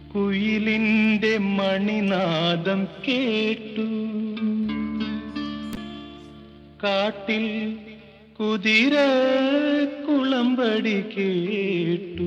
കുയിലിന്റെ മണിനാദം കേട്ടു കാട്ടിൽ കുതിര കുളമ്പടി കേട്ടു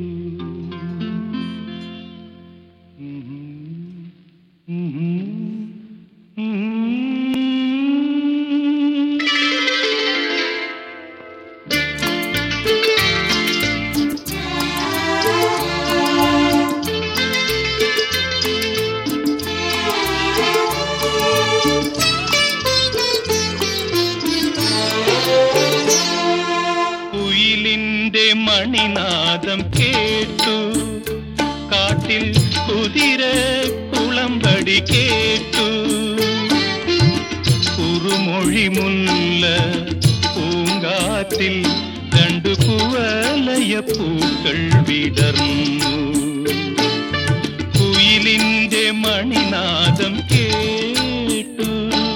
കുയിലിന്റെ മണിനാദം കേട്ടു കാട്ടിൽ കുതിര കുളമ്പടി കേട്ടു കുറുമൊഴി മുല്ല പൂങ്കാറ്റിൽ രണ്ടു കുവലയ പൂക്കൾ വിടർന്നു കുയിലിന്റെ മണിനാദം കേട്ടു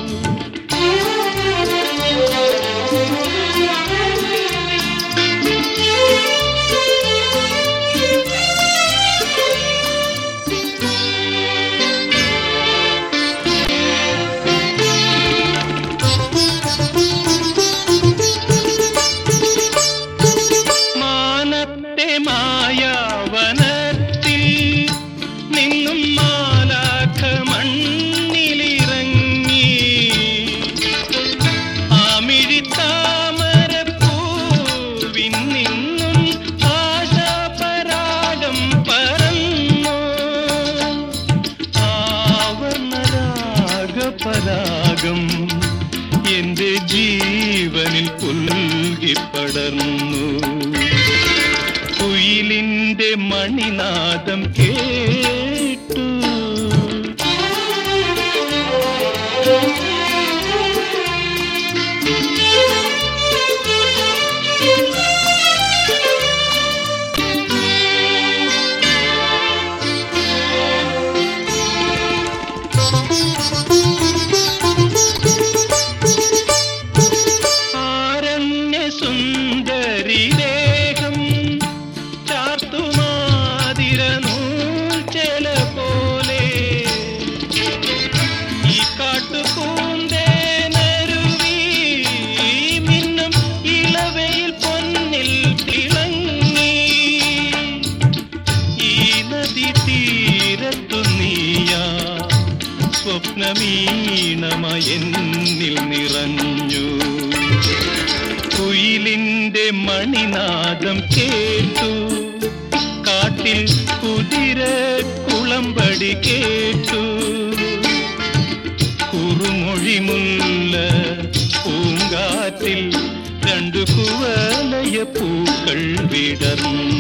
മാനത്തെ മായാവനത്തിൽ നിന്നും മാലാഖ മണ്ണിലിറങ്ങി ആമിഴി താമരപ്പൂവിൻ നിന്നും ആശാപരാഗം പരന്നു ആവർണരാഗപരാഗം എന്റെ ജീവനിൽ പുൽകിപ്പടർന്നു കുയിലിന്റെ മണിനാദം കേട്ടു ആരണ്യ സുന്ദരി ദേഹം ചാർത്തുമാതിര നൂൽച്ചെല പോലെ ഈ കാട്ടുപൂന്തേനരുവി മിന്നും ഇളവയിൽ പൊന്നിൽ തിളങ്ങി ഈ നദി തീരത്തു നീയാ സ്വപ്നമീണമയെന്നിൽ നിറഞ്ഞു കുയിലിന്റെ മണിനാദം കേട്ടു കാട്ടിൽ കുതിര കുളമ്പടി കേട്ടു കുറുമൊഴി മുല്ല പൂങ്കാറ്റിൽ രണ്ടു കുവലയ പൂക്കൾ വിടർന്നു